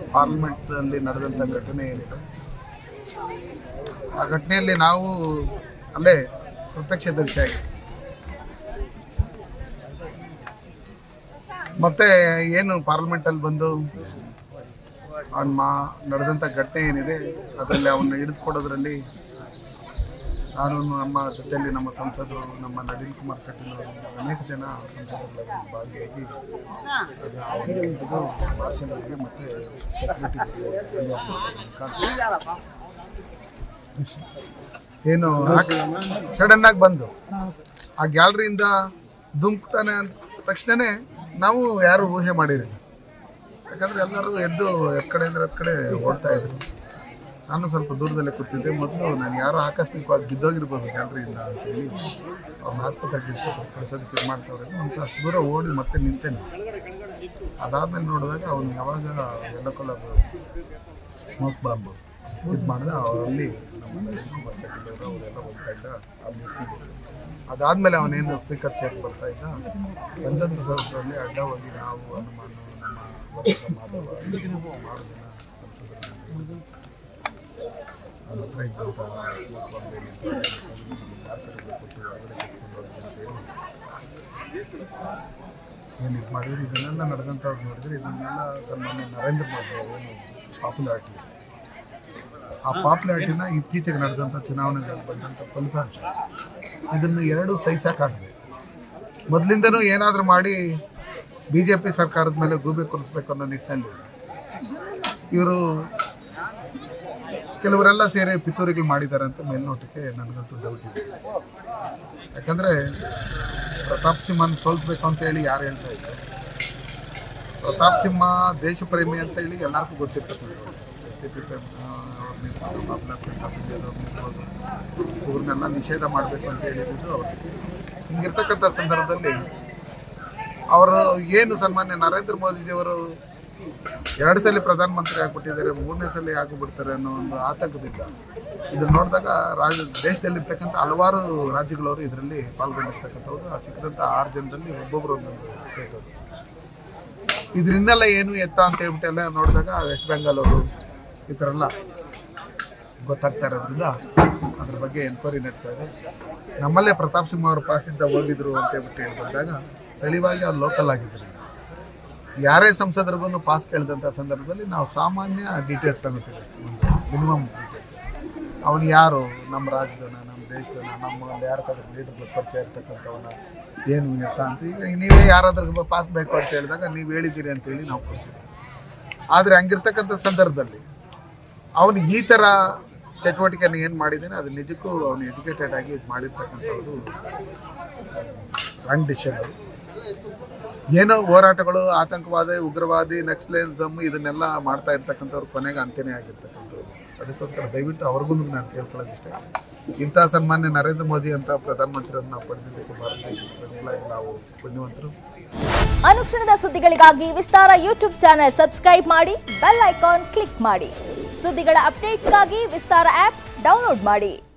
ಪಾರ್ಲಿಮೆಂಟ್ನಲ್ಲಿ ನಡೆದಂಥ ಘಟನೆ ಏನಿದೆ ಆ ಘಟನೆಯಲ್ಲಿ ನಾವು ಅಲ್ಲೇ ಪ್ರತ್ಯಕ್ಷದರ್ಶಿಯಾಗಿ ಮತ್ತೆ ಏನು ಪಾರ್ಲಿಮೆಂಟಲ್ಲಿ ಬಂದು ಅವ್ನ ಮಾ ನಡೆದಂಥ ಘಟನೆ ಏನಿದೆ ಅದರಲ್ಲಿ ಅವನ್ನ ಹಿಡಿದುಕೊಡೋದ್ರಲ್ಲಿ ನಾನು ನಮ್ಮ ಜೊತೆಯಲ್ಲಿ ನಮ್ಮ ಸಂಸದರು ನಮ್ಮ ನಳಿನ್ ಕುಮಾರ್ ಕಟೀಲ್ ಅವರು ಅನೇಕ ಜನ ಸಂಸದರಲ್ಲಿ ಭಾಗಿಯಾಗಿ ಅದು ಆ ಒಂದು ಇದು ಮಾರ್ಷಲ್ಗೆ ಮತ್ತೆ ಸೆಕ್ಯೂರಿಟಿ ಏನು ಸಡನ್ ಆಗಿ ಬಂದು ಆ ಗ್ಯಾಲರಿಯಿಂದ ಧುಮ್ಕ್ತಾನೆ ಅಂದ ತಕ್ಷಣನೇ ನಾವು ಯಾರು ಊಹೆ ಮಾಡಿರಲಿಲ್ಲ ಯಾಕಂದ್ರೆ ಎಲ್ಲರೂ ಎದ್ದು ಎತ್ ಕಡೆ ಅಂದ್ರೆ ಎತ್ ಕಡೆ ಓಡ್ತಾ ಇದ್ರು ನಾನು ಸ್ವಲ್ಪ ದೂರದಲ್ಲೇ ಕೂತಿದ್ದೆ ಮೊದಲು ನಾನು ಯಾರೋ ಆಕಸ್ಮಿಕವಾಗಿ ಬಿದ್ದೋಗಿರ್ಬೋದು ಗ್ಯಾಲರಿಯಿಂದ ಅಂತೇಳಿ ಅವ್ರನ್ನ ಆಸ್ಪತ್ರೆಗೆ ಕಳಿಸೋದಕ್ಕೆ ಇದು ಮಾಡ್ತಾವ್ರೆ ಒಂದು ಸ್ವಲ್ಪ ದೂರ ಓಡಿ ಮತ್ತೆ ನಿಂತೇನೆ ಅದಾದ್ಮೇಲೆ ನೋಡಿದಾಗ ಅವನು ಯಾವಾಗ ಎಲ್ಲೋ ಕಲರ್ ಸ್ಮೋಕ್ ಬಾಂಬು ಇದು ಮಾಡಿದ ಅವರಲ್ಲಿ ನಮ್ಮ ನಳಿನ್ ಕುಮಾರ್ ಕಟೀಲ್ ಅವರು ಅವರೆಲ್ಲ ಹೋಗ್ತಾ ಇದ್ದ ಅಲ್ಲಿ ಇಟ್ಟಿದ್ರು. ಅದಾದ್ಮೇಲೆ ಅವನೇನು ಸ್ಪೀಕರ್ ಚೇರ್ ಬರ್ತಾ ಇದ್ದ ಬಂದಂಥ ಸಂದರ್ಭದಲ್ಲಿ ಅಡ್ಡ ಹೋಗಿ ನಾವು ಹನುಮಾನು ನಮ್ಮ ವಕೀಲ ಮಾಧವ ಸುಮಾರು ಜನ ಸಂಸದರು ಅವ್ರ ಹತ್ರ ಇದ್ದಂಥ ಸ್ಮೋಕ್ ಬಾಂಬ್ ಏನಿತ್ತು ದಾಸರಿಗೆ ಕೊಟ್ಟು ಒಳಗಡೆ ಕರ್ಕೊಂಡು ಹೋಗಿ ಅಂತೇಳಿ ಏನು ಇದು ಮಾಡಿದ್ರೆ ಇದನ್ನೆಲ್ಲ ನಡೆದಂಥದ್ದು ನೋಡಿದ್ರೆ ಇದನ್ನೆಲ್ಲ ಸನ್ಮಾನ್ಯ ನರೇಂದ್ರ ಮೋದಿ ಅವರೇನು ಪಾಪ್ಯುಲಾರಿಟಿ ಆ ಪಾಪ್ಯುಲಾರಿಟಿನ ಇತ್ತೀಚೆಗೆ ನಡೆದಂಥ ಚುನಾವಣೆಗಳಲ್ಲಿ ಬಂದಂಥ ಫಲಿತಾಂಶ ಇದನ್ನು ಎರಡು ಸಹಿಸೋಕ್ಕಾಗದೆ ಮೊದಲಿಂದನೂ ಏನಾದರೂ ಮಾಡಿ ಬಿ ಜೆ ಪಿ ಸರ್ಕಾರದ ಮೇಲೆ ಗೂಬೆ ಕೊಲಿಸ್ಬೇಕು ಅನ್ನೋ ನಿಟ್ಟಿನಲ್ಲಿ ಇವರು ಕೆಲವರೆಲ್ಲ ಸೇರಿ ಪಿತೂರಿಗಳು ಮಾಡಿದ್ದಾರೆ ಅಂತ ಮೇಲ್ನೋಟಕ್ಕೆ ನನಗಂತೂ ಡೌಟ್ ಇದೆ ಯಾಕಂದರೆ ಪ್ರತಾಪ್ ಸಿಂಹನ ಸೋಲಿಸ್ಬೇಕು ಅಂತ ಹೇಳಿ ಯಾರು ಹೇಳ್ತಾ ಇದ್ದಾರೆ ಪ್ರತಾಪ್ ಸಿಂಹ ದೇಶ ಪ್ರೇಮಿ ಅಂತ ಹೇಳಿ ಎಲ್ಲರಿಗೂ ಗೊತ್ತಿರ್ತಕ್ಕಂಥದ್ದು ಎಸ್ ಡಿ ಪಿ ಇವ್ರನ್ನೆಲ್ಲ ನಿಷೇಧ ಮಾಡಬೇಕು ಅಂತ ಹೇಳಿದ್ದು ಅವರು ಹಿಂಗಿರ್ತಕ್ಕಂಥ ಸಂದರ್ಭದಲ್ಲಿ ಅವರು ಏನು ಸನ್ಮಾನ್ಯ ನರೇಂದ್ರ ಮೋದಿಜಿಯವರು ಎರಡು ಸಲ ಪ್ರಧಾನಮಂತ್ರಿ ಆಗ್ಬಿಟ್ಟಿದ್ದಾರೆ ಮೂರನೇ ಸಲ ಆಗಿಬಿಡ್ತಾರೆ ಅನ್ನೋ ಒಂದು ಆತಂಕದಿಂದ ಇದನ್ನ ನೋಡಿದಾಗ ರಾಜ ದೇಶದಲ್ಲಿರ್ತಕ್ಕಂಥ ಹಲವಾರು ರಾಜ್ಯಗಳವರು ಇದರಲ್ಲಿ ಪಾಲ್ಗೊಂಡಿರ್ತಕ್ಕಂಥದ್ದು ಆ ಸಿಕ್ಕಿದಂಥ ಆರು ಜನದಲ್ಲಿ ಒಬ್ಬೊಬ್ಬರು ಒಂದೊಂದು ಸ್ಟೇಟ್ ಅವರು ಇದ್ರಿಂದೆಲ್ಲ ಏನು ಎತ್ತ ಅಂತ ಹೇಳ್ಬಿಟ್ಟು ಎಲ್ಲ ನೋಡಿದಾಗ ವೆಸ್ಟ್ ಬೆಂಗಾಲ್ ಅವರು ಈ ಥರ ಎಲ್ಲ ಗೊತ್ತಾಗ್ತಾ ಇರೋದ್ರಿಂದ ಅದ್ರ ಬಗ್ಗೆ ಎನ್ಕ್ವೈರಿ ನಡೀತಾ ಇದೆ ನಮ್ಮಲ್ಲೇ ಪ್ರತಾಪ್ ಸಿಂಹ ಅವರು ಪಾಸಿಂದ ಹೋಗಿದ್ರು ಅಂತ ಹೇಳ್ಬಿಟ್ಟು ಹೇಳಿ ಬಂದಾಗ ಸ್ಥಳೀಯವಾಗಿ ಅವ್ರು ಲೋಕಲ್ ಆಗಿದ್ದರಿಂದ ಯಾರೇ ಸಂಸದರಿಗೂ ಪಾಸ್ ಕೇಳಿದಂಥ ಸಂದರ್ಭದಲ್ಲಿ ನಾವು ಸಾಮಾನ್ಯ ಡೀಟೇಲ್ಸ್ ತಗೋತೀವಿ ಮಿನಿಮಮ್ ಡೀಟೇಲ್ಸ್ ಅವನು ಯಾರು ನಮ್ಮ ರಾಜ್ಯದವನ ನಮ್ಮ ದೇಶದವನ ನಮ್ಮ ಯಾರಿಗಾದ್ರೂ ಲೀಡರ್ ಪರಿಚಯ ಇರ್ತಕ್ಕಂಥವನ ಏನು ಎಸ ಅಂತ ಈಗ ನೀವೇ ಯಾರಾದ್ರೂ ಪಾಸ್ ಬೇಕು ಅಂತ ಹೇಳಿದಾಗ ನೀವು ಹೇಳಿದ್ದೀರಿ ಅಂತೇಳಿ ನಾವು ಕೊಡ್ತೀವಿ ಆದರೆ ಹಂಗಿರ್ತಕ್ಕಂಥ ಸಂದರ್ಭದಲ್ಲಿ ಅವನು ಈ ಥರ ಚಟುವಟಿಕೆಯನ್ನು ಏನು ಮಾಡಿದ್ದಾನೆ ಅದು ನಿಜಕ್ಕೂ ಅವನು ಎಜುಕೇಟೆಡ್ ಆಗಿ ಇದು ಮಾಡಿರ್ತಕ್ಕಂಥದ್ದು ರಾಂಗ್ ಡಿಸಿಷನ್ ಅದು ಏನೋ ಹೋರಾಟಗಳು ಆತಂಕವಾದ ಉಗ್ರವಾದಿ ನಕ್ಸಲಿಸಮ್ ಇದನ್ನೆಲ್ಲ ಮಾಡ್ತಾ ಇರ್ತಕ್ಕಂಥವ್ರು ಕೊನೆಗೆ ಅಂತ್ಯನೇ ಆಗಿರ್ತಕ್ಕಂಥವ್ರು ಅದಕ್ಕೋಸ್ಕರ ದಯವಿಟ್ಟು ಅವ್ರಿಗೂ ನಾನು ಕೇಳ್ಕೊಳ್ಳೋದು ಇಷ್ಟ ಇಂಥ ಸನ್ಮಾನ್ಯ ನರೇಂದ್ರ ಮೋದಿ ಅಂತ ಪ್ರಧಾನಮಂತ್ರಿಯನ್ನ ನಾವು ಪಡೆದಿದ್ದಕ್ಕೆ ಭಾರತ ದೇಶದ ಪ್ರಜೆಗಳಾಗಿ ನಾವು ಪುಣ್ಯವಂತರು ಅನುಕ್ಷಣದ ಸುದ್ದಿಗಳಿಗಾಗಿ ವಿಸ್ತಾರ ಯೂಟ್ಯೂಬ್ ಚಾನೆಲ್ ಸಬ್ಸ್ಕ್ರೈಬ್ ಮಾಡಿ ಬೆಲ್ ಐಕಾನ್ ಕ್ಲಿಕ್ ಮಾಡಿ ಸುದ್ದಿಗಳ ಅಪ್ಡೇಟ್ಸ್ಗಾಗಿ ವಿಸ್ತಾರ ಆಪ್ ಡೌನ್ಲೋಡ್ ಮಾಡಿ